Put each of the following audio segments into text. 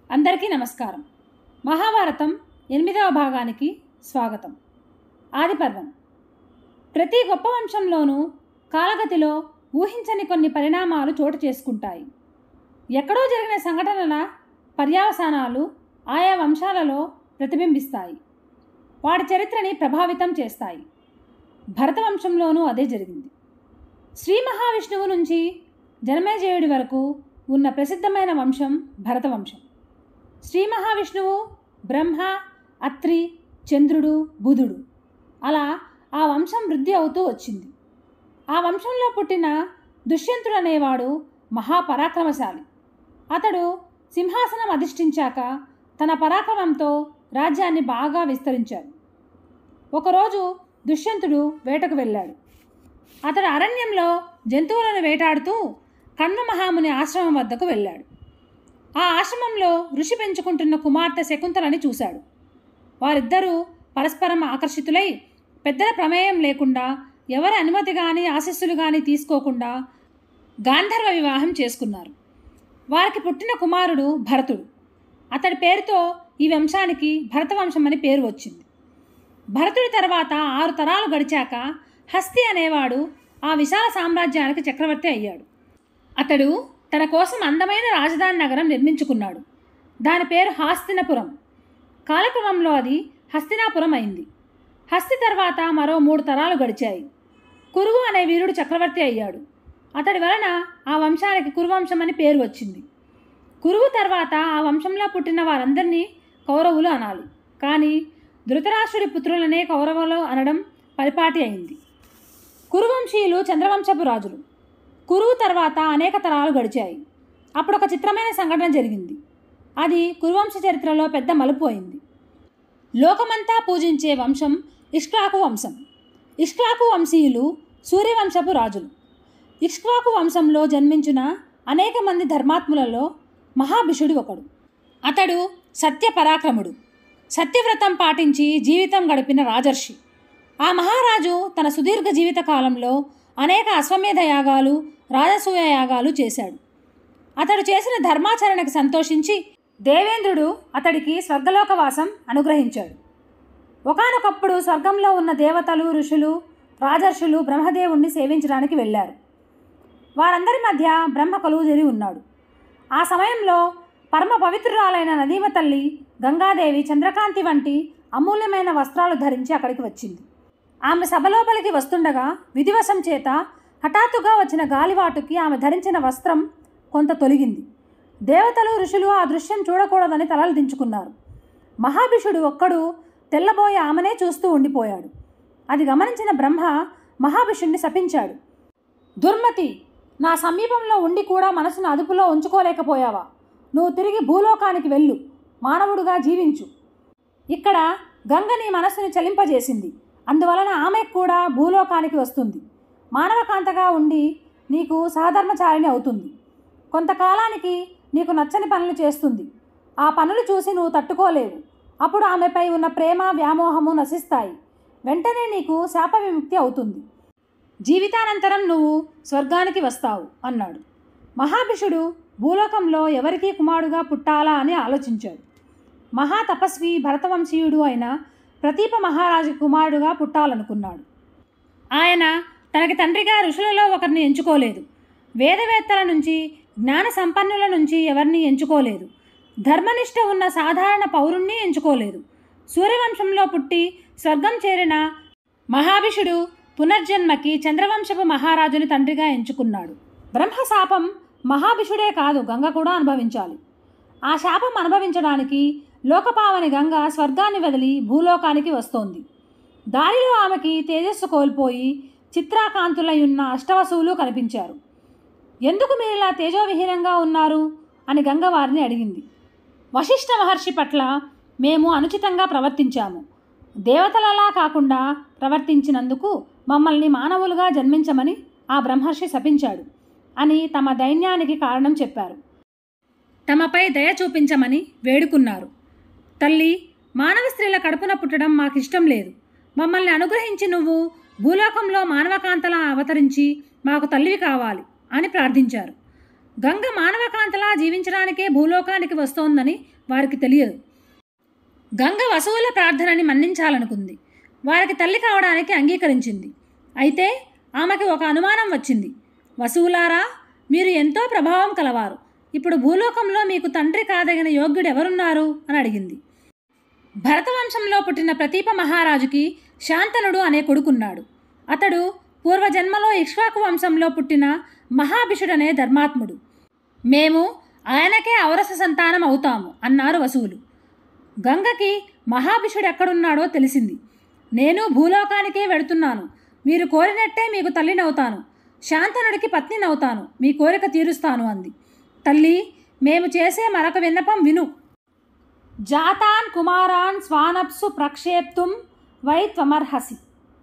అందరికీ నమస్కారం మహాభారతం ఎనిమిదవ భాగానికి స్వాగతం ఆదిపర్వం ప్రతి గొప్ప వంశంలోనూ కాలగతిలో ఊహించని కొన్ని పరిణామాలు చోటు చేసుకుంటాయి ఎక్కడో జరిగిన సంఘటనల పర్యావసానాలు ఆయా వంశాలలో ప్రతిబింబిస్తాయి వాటి చరిత్రని ప్రభావితం చేస్తాయి భరత వంశంలోనూ అదే జరిగింది శ్రీ మహావిష్ణువు నుంచి జనమేజయుడి వరకు ఉన్న ప్రసిద్ధమైన వంశం భరతవంశం శ్రీ మహావిష్ణువు బ్రహ్మ అత్రి చంద్రుడు బుధుడు అలా ఆ వంశం వృద్ధి అవుతూ వచ్చింది ఆ వంశంలో పుట్టిన దుష్యంతుడు అనేవాడు మహాపరాక్రమశాలి అతడు సింహాసనం అధిష్ఠించాక తన పరాక్రమంతో రాజ్యాన్ని బాగా విస్తరించాడు ఒకరోజు దుష్యంతుడు వేటకు వెళ్ళాడు అతడు అరణ్యంలో జంతువులను వేటాడుతూ కణ్వ మహాముని ఆశ్రమం వద్దకు వెళ్ళాడు ఆ ఆశ్రమంలో ఋషి పెంచుకుంటున్న కుమార్తె శకుంతలని చూశాడు వారిద్దరూ పరస్పరం ఆకర్షితులై పెద్దల ప్రమేయం లేకుండా ఎవరి అనుమతి కానీ ఆశస్సులు కానీ తీసుకోకుండా గాంధర్వ వివాహం చేసుకున్నారు వారికి పుట్టిన కుమారుడు భరతుడు అతడి పేరుతో ఈ వంశానికి భరతవంశం అని పేరు వచ్చింది భరతుడి తర్వాత ఆరు తరాలు గడిచాక హస్తి అనేవాడు ఆ విశాల సామ్రాజ్యానికి చక్రవర్తి అయ్యాడు అతడు తన కోసం అందమైన రాజధాని నగరం నిర్మించుకున్నాడు దాని పేరు హాస్తినపురం కాలక్రమంలో అది హస్తినాపురం అయింది హస్తి తర్వాత మరో మూడు తరాలు గడిచాయి కురువు అనే వీరుడు చక్రవర్తి అయ్యాడు అతడి వలన ఆ వంశానికి కురువంశం అని పేరు వచ్చింది కురువు తర్వాత ఆ వంశంలో పుట్టిన వారందరినీ కౌరవులు అనాలి కానీ ధృతరాష్ట్రుడి పుత్రులనే కౌరవులు అనడం పరిపాటి అయింది కురువంశీయులు చంద్రవంశపు రాజులు కురువు తర్వాత అనేక తరాలు గడిచాయి అప్పుడు ఒక చిత్రమైన సంఘటన జరిగింది అది కురువంశ చరిత్రలో పెద్ద మలుపు అయింది లోకమంతా పూజించే వంశం ఇష్కాకు వంశం ఇష్కాకు వంశీయులు సూర్యవంశపు రాజులు ఇష్క్వాకు వంశంలో జన్మించిన అనేక మంది ధర్మాత్ములలో మహాభిషుడు ఒకడు అతడు సత్యపరాక్రముడు సత్యవ్రతం పాటించి జీవితం గడిపిన రాజర్షి ఆ మహారాజు తన సుదీర్ఘ జీవిత కాలంలో అనేక అశ్వమేధ యాగాలు రాజసూయ యాగాలు చేశాడు అతడు చేసిన ధర్మాచరణకు సంతోషించి దేవేంద్రుడు అతడికి స్వర్గలోకవాసం అనుగ్రహించాడు ఒకానొకప్పుడు స్వర్గంలో ఉన్న దేవతలు ఋషులు రాజర్షులు బ్రహ్మదేవుణ్ణి సేవించడానికి వెళ్ళారు వారందరి మధ్య బ్రహ్మ కొలువుదిరి ఉన్నాడు ఆ సమయంలో పరమ పవిత్రురాలైన నదీమ తల్లి గంగాదేవి చంద్రకాంతి వంటి అమూల్యమైన వస్త్రాలు ధరించి అక్కడికి వచ్చింది ఆమె సభలోపలికి వస్తుండగా విధివశం చేత హఠాత్తుగా వచ్చిన గాలివాటుకి ఆమె ధరించిన వస్త్రం కొంత తొలగింది దేవతలు ఋషులు ఆ దృశ్యం చూడకూడదని తలలు దించుకున్నారు మహాభిషుడు ఒక్కడు తెల్లబోయే ఆమెనే చూస్తూ ఉండిపోయాడు అది గమనించిన బ్రహ్మ మహాభిషుణ్ణి శపించాడు దుర్మతి నా సమీపంలో ఉండి కూడా మనసును అదుపులో ఉంచుకోలేకపోయావా నువ్వు తిరిగి భూలోకానికి వెళ్ళు మానవుడుగా జీవించు ఇక్కడ గంగ నీ మనస్సుని చలింపజేసింది అందువలన ఆమె కూడా భూలోకానికి వస్తుంది మానవకాంతగా ఉండి నీకు సహధర్మచారిణి అవుతుంది కొంతకాలానికి నీకు నచ్చని పనులు చేస్తుంది ఆ పనులు చూసి నువ్వు తట్టుకోలేవు అప్పుడు ఆమెపై ఉన్న ప్రేమ వ్యామోహము నశిస్తాయి వెంటనే నీకు శాప విముక్తి అవుతుంది జీవితానంతరం నువ్వు స్వర్గానికి వస్తావు అన్నాడు మహాభిషుడు భూలోకంలో ఎవరికి కుమారుడుగా పుట్టాలా అని ఆలోచించాడు మహా తపస్వి భరతవంశీయుడు అయిన ప్రతీప మహారాజు కుమారుడుగా పుట్టాలనుకున్నాడు ఆయన తనకి తండ్రిగా ఋషులలో ఒకరిని ఎంచుకోలేదు వేదవేత్తల నుంచి జ్ఞాన సంపన్నుల నుంచి ఎవరిని ఎంచుకోలేదు ధర్మనిష్ట ఉన్న సాధారణ పౌరుణ్ణి ఎంచుకోలేదు సూర్యవంశంలో పుట్టి స్వర్గం చేరిన మహాభిషుడు పునర్జన్మకి చంద్రవంశపు మహారాజుని తండ్రిగా ఎంచుకున్నాడు బ్రహ్మశాపం మహాభిషుడే కాదు గంగ కూడా అనుభవించాలి ఆ శాపం అనుభవించడానికి లోకపావని గంగ స్వర్గాన్ని వదిలి భూలోకానికి వస్తోంది దారిలో ఆమెకి తేజస్సు కోల్పోయి చిత్రాకాంతులై ఉన్న అష్టవసువులు కనిపించారు ఎందుకు మీరు ఇలా తేజోవిహీనంగా ఉన్నారు అని గంగ వారిని అడిగింది వశిష్ఠ మహర్షి పట్ల మేము అనుచితంగా ప్రవర్తించాము దేవతలలా కాకుండా ప్రవర్తించినందుకు మమ్మల్ని మానవులుగా జన్మించమని ఆ బ్రహ్మర్షి శపించాడు అని తమ దైన్యానికి కారణం చెప్పారు తమపై దయ చూపించమని వేడుకున్నారు తల్లి మానవ స్త్రీల కడుపున పుట్టడం మాకిష్టం లేదు మమ్మల్ని అనుగ్రహించి నువ్వు భూలోకంలో మానవకాంతలా అవతరించి మాకు తల్లివి కావాలి అని ప్రార్థించారు గంగ మానవకాంతలా జీవించడానికే భూలోకానికి వస్తోందని వారికి తెలియదు గంగ వసువుల ప్రార్థనని మన్నించాలనుకుంది వారికి తల్లి కావడానికి అంగీకరించింది అయితే ఆమెకి ఒక అనుమానం వచ్చింది వసువులారా మీరు ఎంతో ప్రభావం కలవారు ఇప్పుడు భూలోకంలో మీకు తండ్రి కాదగిన యోగ్యుడు ఎవరున్నారు అని అడిగింది భరతవంశంలో పుట్టిన ప్రతీప మహారాజుకి శాంతనుడు అనే కొడుకున్నాడు అతడు పూర్వజన్మలో ఇక్ష్వాకు వంశంలో పుట్టిన మహాభిషుడనే ధర్మాత్ముడు మేము ఆయనకే ఔరస సంతానం అవుతాము అన్నారు వసువులు గంగకి మహాభిషుడు ఎక్కడున్నాడో తెలిసింది నేను భూలోకానికే వెడుతున్నాను మీరు కోరినట్టే మీకు తల్లినవుతాను శాంతనుడికి పత్నినవుతాను మీ కోరిక తీరుస్తాను అంది తల్లి మేము చేసే మరొక విన్నపం విను జాతాన్ కుమారాన్ స్వానప్సు ప్రక్షేప్తుం వై త్వమర్హసి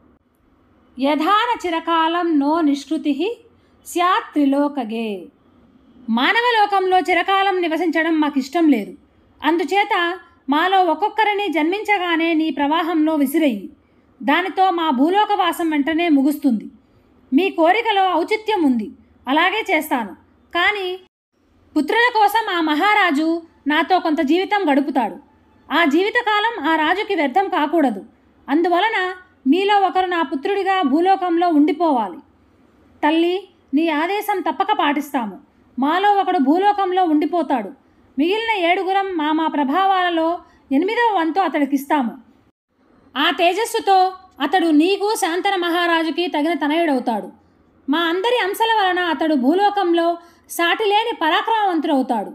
యథాన చిరకాలం నో నిష్కృతి స్యాత్ త్రిలోకగే మానవలోకంలో చిరకాలం నివసించడం మాకు ఇష్టం లేదు అందుచేత మాలో ఒక్కొక్కరిని జన్మించగానే నీ ప్రవాహంలో విసిరెయ్యి దానితో మా భూలోకవాసం వెంటనే ముగుస్తుంది మీ కోరికలో ఔచిత్యం ఉంది అలాగే చేస్తాను కానీ పుత్రుల కోసం ఆ మహారాజు నాతో కొంత జీవితం గడుపుతాడు ఆ జీవితకాలం ఆ రాజుకి వ్యర్థం కాకూడదు అందువలన మీలో ఒకరు నా పుత్రుడిగా భూలోకంలో ఉండిపోవాలి తల్లి నీ ఆదేశం తప్పక పాటిస్తాము మాలో ఒకడు భూలోకంలో ఉండిపోతాడు మిగిలిన ఏడుగురం మా మా ప్రభావాలలో ఎనిమిదవ వంతు అతడికిస్తాము ఆ తేజస్సుతో అతడు నీకు శాంతన మహారాజుకి తగిన తనయుడవుతాడు మా అందరి అంశల వలన అతడు భూలోకంలో సాటిలేని పరాక్రమవంతుడవుతాడు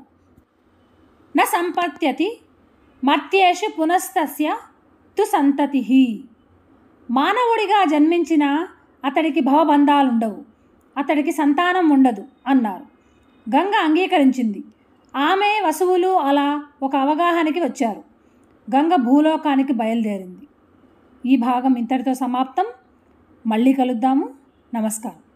న సంపత్యతి మర్త్యేషు పునస్తస్య తు సంతతి మానవుడిగా జన్మించిన అతడికి భవబంధాలుండవు అతడికి సంతానం ఉండదు అన్నారు గంగ అంగీకరించింది ఆమె వసువులు అలా ఒక అవగాహనకి వచ్చారు గంగ భూలోకానికి బయలుదేరింది ఈ భాగం ఇంతటితో సమాప్తం మళ్ళీ కలుద్దాము నమస్కారం